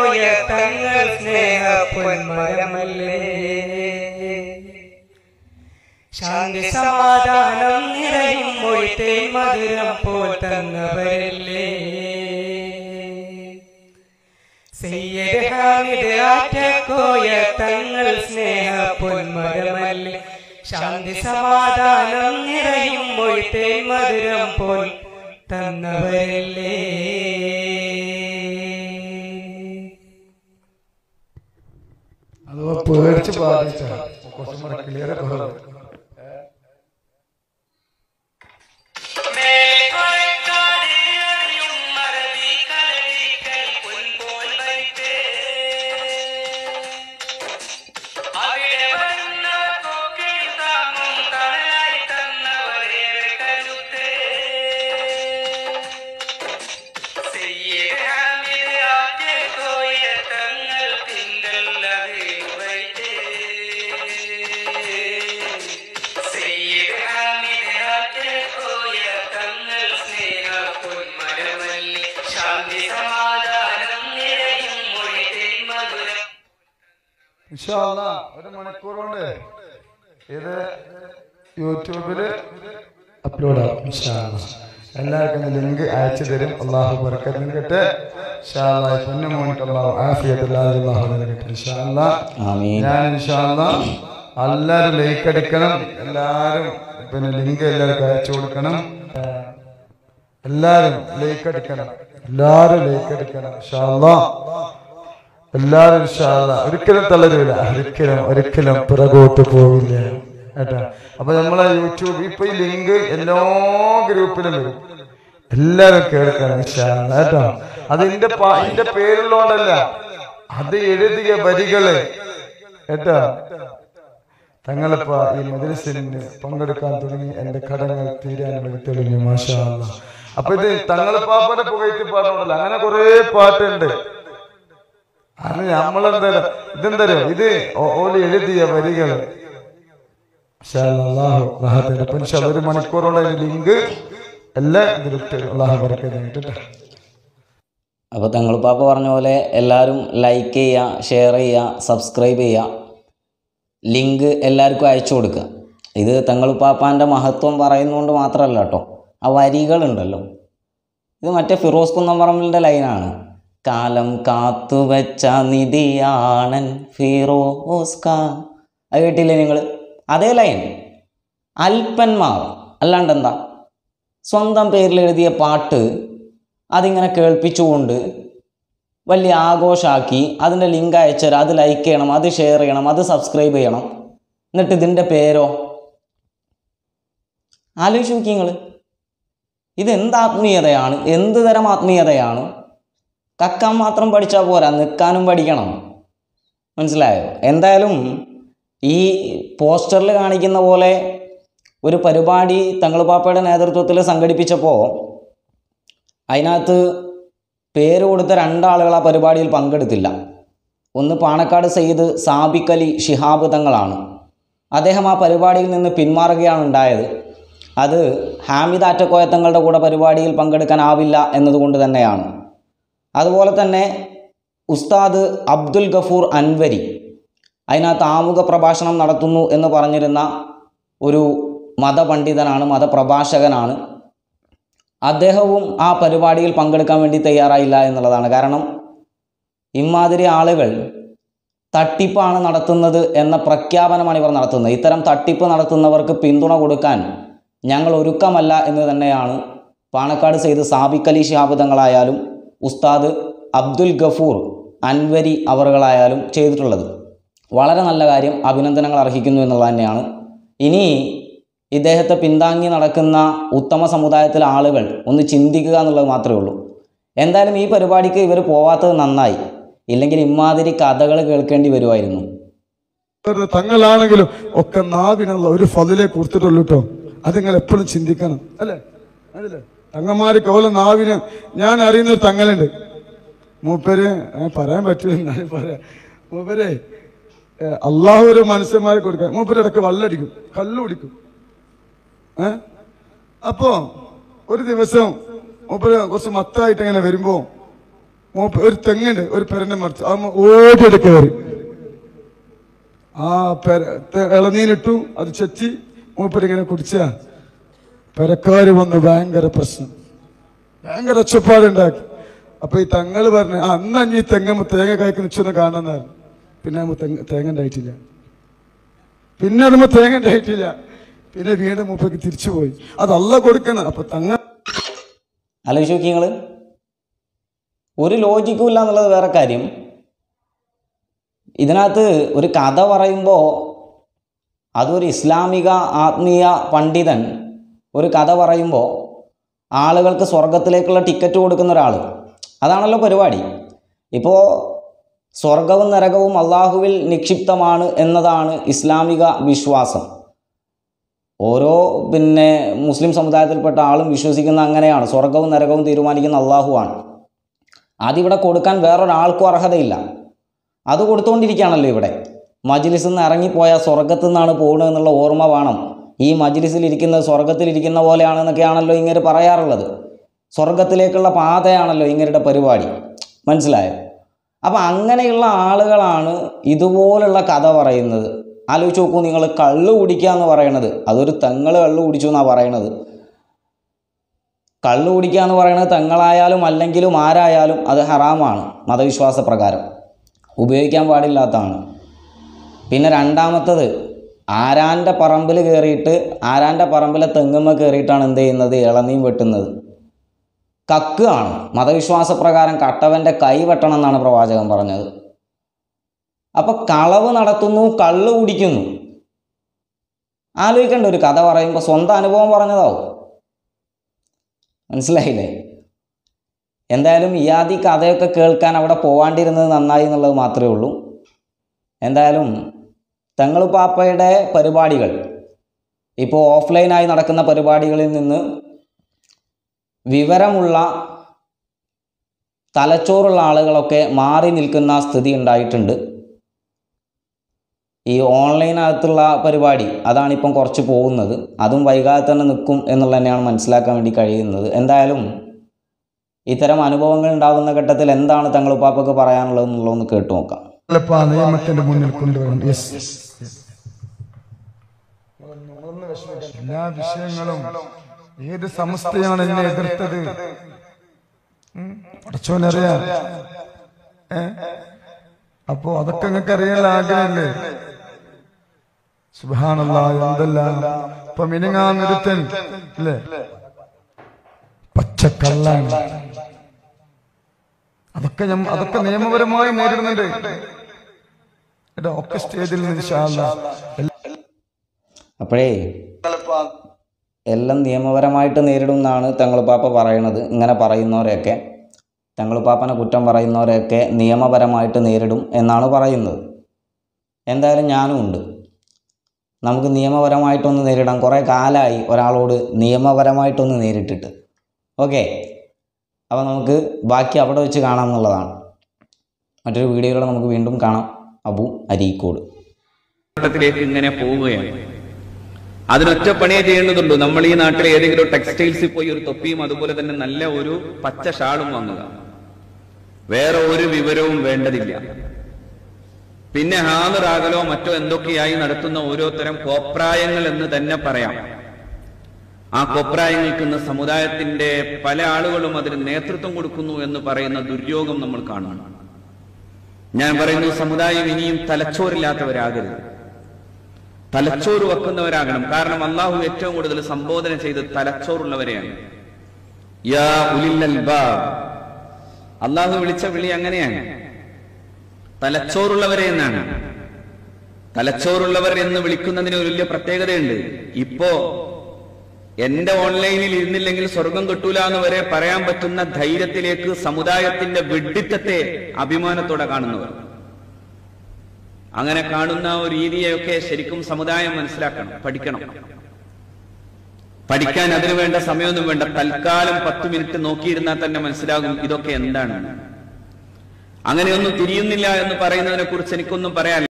കോയ തങ്ങൾ സ്നേഹ പൊന്മരമല്ലേ ശാന്തി സമാധാനം നിറയും മൊഴിത്തെ മധുരം പോൽ തന്നവരല്ലേ സയ്യദ് ഹാമിദ് ആറ്റക്കോയ തങ്ങൾ സ്നേഹ പൊന്മരമല്ലേ ശാന്തി സമാധാനം നിറയും മൊഴിത്തെ മധുരം പോൽ തന്നവരല്ലേ അഥവാ പേടിച്ച് ബാധിച്ച കുറച്ചും കൂടെ ക്ലിയർ കുറവ് ശാന്തി സമാധാനം നിറയും മൊഴിതേ മധുരം ഇൻഷാ അല്ലാ, ഒരു മണിക്കൂർ കൊണ്ട് ഇത് യൂട്യൂബില് അപ്ലോഡ് ആവും ഇൻഷാ അല്ലാ. എല്ലാവർക്കും ലിങ്ക് അയച്ചു തരും അള്ളാഹു ബർക്കത്ത് നൽകട്ടെ ഇൻഷാ അല്ലാ, ഈ പൊന്നു മോനിക്ക് അള്ളാഹു ആഫിയത്ത് എല്ലാവരും അള്ളാഹു നൽകട്ടെ ഇൻഷാ അല്ലാ. ആമീൻ ഞാൻ ഇൻഷാ അല്ലാ, എല്ലാവരും ലൈക്ക് അടിക്കണം എല്ലാവരും പിന്നെ ലിങ്ക് എല്ലാവർക്കും അയച്ചു കൊടുക്കണം എല്ലാവരും ലൈക്ക് അടിക്കണം എല്ലാവരും ലൈക്ക് അടിക്കണം ഇൻഷാ അല്ലാ. എല്ലാരും ഇൻഷാ അല്ലാ ഒരിക്കലും തളരൂല ഒരിക്കലും ഒരിക്കലും പിറകോട്ട് പോവില്ല കേട്ടാ അപ്പൊ നമ്മളെ യൂട്യൂബ് ഇപ്പൊ ഈ ലിങ്ക് എല്ലാ ഗ്രൂപ്പിലും വരും എല്ലാരും കേൾക്കണം ഇൻഷാ അല്ലാ, കേട്ടോ അത് എന്റെ എന്റെ പേരുള്ളോണ്ടല്ല അത് എഴുതിയ വരികള് കേട്ടോ തങ്ങളിപ്പ ഈ മദ്രസിന് പങ്കെടുക്കാൻ തുടങ്ങി എന്റെ കടങ്ങൾ തീരാൻ വേണ്ടി തെളിഞ്ഞു മാഷാ അല്ലാ. അപ്പൊ ഇത് തങ്ങളിപ്പാപ്പനെ പുകഴ്ത്തി പാടുണ്ടല്ലോ അങ്ങനെ കുറെ പാട്ടുണ്ട് അത് നമ്മളെന്താ ഇതെന്തരോ ഇത് ഓ- ഓല് എഴുതിയ വരികൾ ഇൻഷാ അല്ലാ, അല്ലാഹു റാഹത്ത് തരട്ടെ. അപ്പൊ ഇൻഷാ അല്ലാ, ഒരു മണിക്കൂറുള്ള ലിങ്ക് എല്ലാ ഗ്രൂപ്പിലും അള്ളാഹു ബർക്കത്ത് കേട്ടോ അപ്പോൾ തങ്ങളുപ്പാപ്പ പറഞ്ഞ പോലെ എല്ലാവരും ലൈക്ക് ചെയ്യുക ഷെയർ ചെയ്യുക സബ്സ്ക്രൈബ് ചെയ്യുക ലിങ്ക് എല്ലാവർക്കും അയച്ചു കൊടുക്കുക ഇത് തങ്ങളുപ്പാപ്പാൻ്റെ മഹത്വം പറയുന്നതുകൊണ്ട് മാത്രമല്ല കേട്ടോ ആ വരികളുണ്ടല്ലോ ഇത് മറ്റേ ഫിറോസ് കുന്നംപറമ്പിലിൻ്റെ ലൈനാണ് കാലം കാത്തുവച്ച നിധിയാണൻ ഫിറോസ് കാ അത് കേട്ടില്ലേ നിങ്ങൾ അതേ ലൈൻ അൽപ്പന്മാർ അല്ലാണ്ട് എന്താ സ്വന്തം പേരിൽ എഴുതിയ പാട്ട് അതിങ്ങനെ കേൾപ്പിച്ചുകൊണ്ട് വലിയ ആഘോഷമാക്കി അതിൻ്റെ ലിങ്ക് അയച്ചുതരാം അത് ലൈക്ക് ചെയ്യണം അത് ഷെയർ ചെയ്യണം അത് സബ്സ്ക്രൈബ് ചെയ്യണം എന്നിട്ട് ഇതിൻ്റെ പേരോ ആലോചിച്ച് നോക്കി നിങ്ങൾ ഇത് എന്ത് ആത്മീയതയാണ് എന്ത് തരം ആത്മീയതയാണ് കക്കാൻ മാത്രം പഠിച്ചാൽ പോരാ നിൽക്കാനും പഠിക്കണം മനസ്സിലായോ എന്തായാലും ഈ പോസ്റ്ററിൽ കാണിക്കുന്ന പോലെ ഒരു പരിപാടി തങ്ങളുപാപ്പയുടെ നേതൃത്വത്തിൽ സംഘടിപ്പിച്ചപ്പോൾ അതിനകത്ത് പേര് കൊടുത്ത രണ്ടാളുകൾ ആ പരിപാടിയിൽ പങ്കെടുത്തില്ല ഒന്ന് പാണക്കാട് സയ്യിദ് സാബിക് അലി ഷിഹാബ് തങ്ങളാണ് അദ്ദേഹം ആ പരിപാടിയിൽ നിന്ന് പിന്മാറുകയാണ് ഉണ്ടായത് അത് ഹാമിദ് ആറ്റക്കോയ തങ്ങളുടെ കൂടെ പരിപാടിയിൽ പങ്കെടുക്കാനാവില്ല എന്നതുകൊണ്ട് തന്നെയാണ് അതുപോലെ തന്നെ ഉസ്താദ് അബ്ദുൽ ഗഫൂർ അൻവരി അതിനകത്ത് ആമുഖ പ്രഭാഷണം നടത്തുന്നു എന്ന് പറഞ്ഞിരുന്ന ഒരു മതപണ്ഡിതനാണ് മതപ്രഭാഷകനാണ് അദ്ദേഹവും ആ പരിപാടിയിൽ പങ്കെടുക്കാൻ വേണ്ടി തയ്യാറായില്ല എന്നുള്ളതാണ് കാരണം ഇമാതിരി ആളുകൾ തട്ടിപ്പാണ് നടത്തുന്നത് എന്ന പ്രഖ്യാപനമാണ് ഇവർ നടത്തുന്നത് ഇത്തരം തട്ടിപ്പ് നടത്തുന്നവർക്ക് പിന്തുണ കൊടുക്കാൻ ഞങ്ങൾ ഒരുക്കമല്ല എന്ന് തന്നെയാണ് പാണക്കാട് സെയ്ത് സാബിക് അലി ശിഹാബ് തങ്ങളായാലും ഉസ്താദ് അബ്ദുൽ ഗഫൂർ അൻവരി അവറുകളായാലും ചെയ്തിട്ടുള്ളത് വളരെ നല്ല കാര്യം അഭിനന്ദനങ്ങൾ അർഹിക്കുന്നു എന്നുള്ളത് തന്നെയാണ് ഇനി ഇദ്ദേഹത്തെ പിന്താങ്ങി നടക്കുന്ന ഉത്തമ സമുദായത്തിലെ ആളുകൾ ഒന്ന് ചിന്തിക്കുക എന്നുള്ളത് മാത്രമേ ഉള്ളൂ എന്തായാലും ഈ പരിപാടിക്ക് ഇവർ പോവാത്തത് നന്നായി ഇല്ലെങ്കിൽ ഇമാതിരി കഥകൾ കേൾക്കേണ്ടി വരുമായിരുന്നു അവരുടെ തങ്ങളാണെങ്കിലും ഒക്കെ നാവിനുള്ള ഒരു ഫതിലെ കൊടുത്തിട്ടുള്ളൂ കേട്ടോ അത് നിങ്ങൾ എപ്പോഴും ചിന്തിക്കണം അല്ലേ അതല്ലേ തങ്ങന്മാര് കൗല നാവിന് ഞാൻ അറിയുന്ന ഒരു തങ്ങളുണ്ട് മൂപ്പര് ആ, പറയാൻ പറ്റില്ല എന്നാലും പറയാം മൂപ്പരെ ഏ, അള്ളാഹു ഒരു മനുഷ്യന്മാരെ കൊടുക്കാൻ മൂപ്പര് ഇടയ്ക്ക് വള്ളടിക്കും കള്ളു കുടിക്കും ഏ അപ്പോ ഒരു ദിവസം മൂപ്പര് കുറച്ച് മത്തായിട്ട് ഇങ്ങനെ വരുമ്പോ മൂപ്പ ഒരു തെങ്ങുണ്ട് ഒരു പെരന്റെ മറിച്ച് ആ മൂ- ഓടിയെടുത്ത് കയറി ആ പെര തെ- ഇളനീരിട്ടു അത് ചെത്തി മൂപ്പരിങ്ങനെ കുടിച്ച പെരക്കാര് വന്ന് ഭയങ്കര പ്രശ്നം ഭയങ്കര ഒച്ചപ്പാടുണ്ടാക്കി അപ്പൊ ഈ തങ്ങള് പറഞ്ഞു ആ അന്ന് അഞ്ഞി തെങ്ങമ്മ തേങ്ങ കായ്ക്ക് നിച്ചൊന്ന് കാണുന്നായിരുന്നു പിന്നെ നമ്മ തെങ്ങ തേങ്ങ ഉണ്ടായിട്ടില്ല പിന്നെ നമ്മ തേങ്ങ ഉണ്ടായിട്ടില്ല പിന്നെ വീണ്ടും മൂപ്പയ്ക്ക് തിരിച്ചു പോയി അതല്ല കൊടുക്കണം അപ്പൊ തങ്ങ ആലോചിച്ച് നോക്കി നിങ്ങൾ ഒരു ലോജിക്കും ഇല്ല എന്നുള്ളത് വേറെ കാര്യം ഇതിനകത്ത് ഒരു കഥ പറയുമ്പോൾ അതൊരു ഇസ്ലാമിക ആത്മീയ പണ്ഡിതൻ ഒരു കഥ പറയുമ്പോൾ ആളുകൾക്ക് സ്വർഗത്തിലേക്കുള്ള ടിക്കറ്റ് കൊടുക്കുന്ന ഒരാൾ അതാണല്ലോ പരിപാടി ഇപ്പോൾ സ്വർഗവും നരകവും അള്ളാഹുവിൽ നിക്ഷിപ്തമാണ് എന്നതാണ് ഇസ്ലാമിക വിശ്വാസം ഓരോ പിന്നെ മുസ്ലിം സമുദായത്തിൽപ്പെട്ട ആളും വിശ്വസിക്കുന്ന അങ്ങനെയാണ് സ്വർഗവും നരകവും തീരുമാനിക്കുന്ന അള്ളാഹുവാണ് അതിവിടെ കൊടുക്കാൻ വേറൊരാൾക്കും അർഹതയില്ല അത് കൊടുത്തുകൊണ്ടിരിക്കുകയാണല്ലോ ഇവിടെ മജ്ലിസിൽ നിന്ന് ഇറങ്ങിപ്പോയ സ്വർഗത്തു നിന്നാണ് പോകുന്നത് എന്നുള്ള ഓർമ്മ വേണം ഈ മജ്ലിസിൽ ഇരിക്കുന്നത് സ്വർഗത്തിലിരിക്കുന്ന പോലെയാണെന്നൊക്കെയാണല്ലോ ഇങ്ങനെ പറയാറുള്ളത് സ്വർഗത്തിലേക്കുള്ള പാതയാണല്ലോ ഇങ്ങരുടെ പരിപാടി മനസ്സിലായോ അപ്പം അങ്ങനെയുള്ള ആളുകളാണ് ഇതുപോലുള്ള കഥ പറയുന്നത് ആലോചിച്ച് നോക്കൂ നിങ്ങൾ കള്ള് കുടിക്കുക എന്ന് പറയണത് അതൊരു തെങ്ങൾ കള്ള് കുടിച്ചു എന്നാണ് പറയണത് കള്ള് കുടിക്കുക എന്ന് പറയുന്നത് തെങ്ങളായാലും അല്ലെങ്കിലും ആരായാലും അത് ഹറാമാണ് മതവിശ്വാസ പ്രകാരം ഉപയോഗിക്കാൻ പാടില്ലാത്തതാണ് പിന്നെ രണ്ടാമത്തത് ആരാൻ്റെ പറമ്പിൽ കയറിയിട്ട് ആരാൻ്റെ പറമ്പിലെ തെങ്ങുമ്മ കയറിയിട്ടാണ് എന്ത് ചെയ്യുന്നത് ഇളനീം വെട്ടുന്നത് കക്കുകയാണ് മതവിശ്വാസ പ്രകാരം കട്ടവൻ്റെ കൈ വെട്ടണം എന്നാണ് പ്രവാചകൻ പറഞ്ഞത് അപ്പൊ കളവ് നടത്തുന്നു കള്ള് കുടിക്കുന്നു ആലോചിക്കേണ്ട ഒരു കഥ പറയുമ്പോൾ സ്വന്തം അനുഭവം പറഞ്ഞതാവും മനസ്സിലായില്ലേ എന്തായാലും ഇയാദി കഥയൊക്കെ കേൾക്കാൻ അവിടെ പോവാണ്ടിരുന്നത് നന്നായി എന്നുള്ളത് മാത്രമേ ഉള്ളൂ എന്തായാലും തങ്ങളുപ്പാപ്പയുടെ പരിപാടികൾ ഇപ്പോൾ ഓഫ്ലൈനായി നടക്കുന്ന പരിപാടികളിൽ നിന്ന് വിവരമുള്ള തലച്ചോറുള്ള ആളുകളൊക്കെ മാറി നിൽക്കുന്ന സ്ഥിതി ഉണ്ടായിട്ടുണ്ട് ഈ ഓൺലൈനകത്തുള്ള പരിപാടി അതാണിപ്പം കുറച്ച് പോകുന്നത് അതും വൈകാതെ തന്നെ നിൽക്കും എന്നുള്ള തന്നെയാണ് മനസ്സിലാക്കാൻ വേണ്ടി കഴിയുന്നത് എന്തായാലും ഇത്തരം അനുഭവങ്ങൾ ഉണ്ടാകുന്ന ഘട്ടത്തിൽ എന്താണ് തങ്ങളുപ്പാപ്പൊക്കെ പറയാനുള്ളത് എന്നുള്ളതൊന്ന് കേട്ടു നോക്കാം എളുപ്പ നിയമത്തിന്റെ മുന്നിൽ കൊണ്ടുവരണം യെസ് എല്ലാ വിഷയങ്ങളും ഏത് സംസ്ഥയാണ് എന്നെ എതിർത്തത് ഉം, പടച്ചോനറിയാം ഏ അപ്പോ അതൊക്കെ നിങ്ങൾക്ക് അറിയാനുള്ള ആഗ്രഹമല്ലേ സുബാനല്ല എന്തെല്ലാം ഇപ്പൊ മിനിങ്ങാന്നൊരുത്തൻ അല്ലേ പച്ചക്കള്ളാണ് അതൊക്കെ ഞമ്മ- അതൊക്കെ നിയമപരമായി നേരിടുന്നുണ്ട് കേട്ടോ ഒക്കെ സ്റ്റേജിൽ നിന്ന് ഇൻഷാ അല്ലാ. എല്ലാ- അപ്പോഴേ എല്ലാം നിയമപരമായിട്ട് നേരിടും എന്നാണ് തങ്ങളുപ്പാപ്പ പറയണത് ഇങ്ങനെ പറയുന്നവരെയൊക്കെ തങ്ങളുപ്പാപ്പനെ കുറ്റം പറയുന്നവരെയൊക്കെ നിയമപരമായിട്ട് നേരിടും എന്നാണ് പറയുന്നത് എന്തായാലും ഞാനും ഉണ്ട് നമുക്ക് നിയമപരമായിട്ടൊന്ന് നേരിടാം കുറേ കാലമായി ഒരാളോട് നിയമപരമായിട്ടൊന്ന് നേരിട്ടിട്ട് ഓക്കെ അപ്പോൾ നമുക്ക് ബാക്കി അവിടെ വെച്ച് കാണാം എന്നുള്ളതാണ് മറ്റൊരു വീഡിയോയിലൂടെ നമുക്ക് വീണ്ടും കാണാം അബു അരീക്കോട് ത്തിലേക്ക് ഇങ്ങനെ പോവുകയാണ് അതിനൊറ്റ പണിയേ ചെയ്യേണ്ടതുള്ളൂ നമ്മൾ ഈ നാട്ടിലെ ഏതെങ്കിലും ഒരു ടെക്സ്റ്റൈൽസിൽ പോയി ഒരു തൊപ്പിയും അതുപോലെ തന്നെ നല്ല ഒരു പച്ച ഷാളും വാങ്ങുക വേറെ ഒരു വിവരവും വേണ്ടതില്ല പിന്നെ ഹാജറാകലോ മറ്റോ എന്തൊക്കെയായി നടത്തുന്ന ഓരോരുത്തരം കോപ്രായങ്ങൾ എന്ന് തന്നെ പറയാം ആ കോപ്രായങ്ങൾക്ക് ഇന്ന് സമുദായത്തിന്റെ പല ആളുകളും അതിന് നേതൃത്വം കൊടുക്കുന്നു എന്ന് പറയുന്ന ദുര്യോഗം നമ്മൾ കാണുന്നു ഞാൻ പറയുന്നു സമുദായം ഇനിയും തലച്ചോറില്ലാത്തവരാകരുത് തലച്ചോറ് വെക്കുന്നവരാകണം കാരണം അള്ളാഹു ഏറ്റവും കൂടുതൽ സംബോധന ചെയ്ത് തലച്ചോറുള്ളവരെയാണ് യാ ഉലിൽ അൽബാബ്. അള്ളാഹു വിളിച്ച വിളി അങ്ങനെയാണ് തലച്ചോറുള്ളവരെ എന്നാണ് തലച്ചോറുള്ളവർ എന്ന് വിളിക്കുന്നതിന് ഒരു വലിയ പ്രത്യേകതയുണ്ട് ഇപ്പോ എന്റെ ഓൺലൈനിൽ ഇരുന്നില്ലെങ്കിൽ സ്വർഗം കിട്ടൂല എന്ന് വരെ പറയാൻ പറ്റുന്ന ധൈര്യത്തിലേക്ക് സമുദായത്തിന്റെ വിഡ്ഢിത്തത്തെ അഭിമാനത്തോടെ കാണുന്നവർ അങ്ങനെ കാണുന്ന ഒരു രീതിയൊക്കെ ശരിക്കും സമുദായം മനസ്സിലാക്കണം പഠിക്കണം പഠിക്കാൻ അതിനു വേണ്ട സമയമൊന്നും വേണ്ട തൽക്കാലം പത്ത് മിനിറ്റ് നോക്കിയിരുന്നാൽ തന്നെ മനസ്സിലാകും ഇതൊക്കെ എന്താണ് അങ്ങനെയൊന്നും തിരിയുന്നില്ല എന്ന് പറയുന്നതിനെ കുറിച്ച് എനിക്കൊന്നും പറയാൻ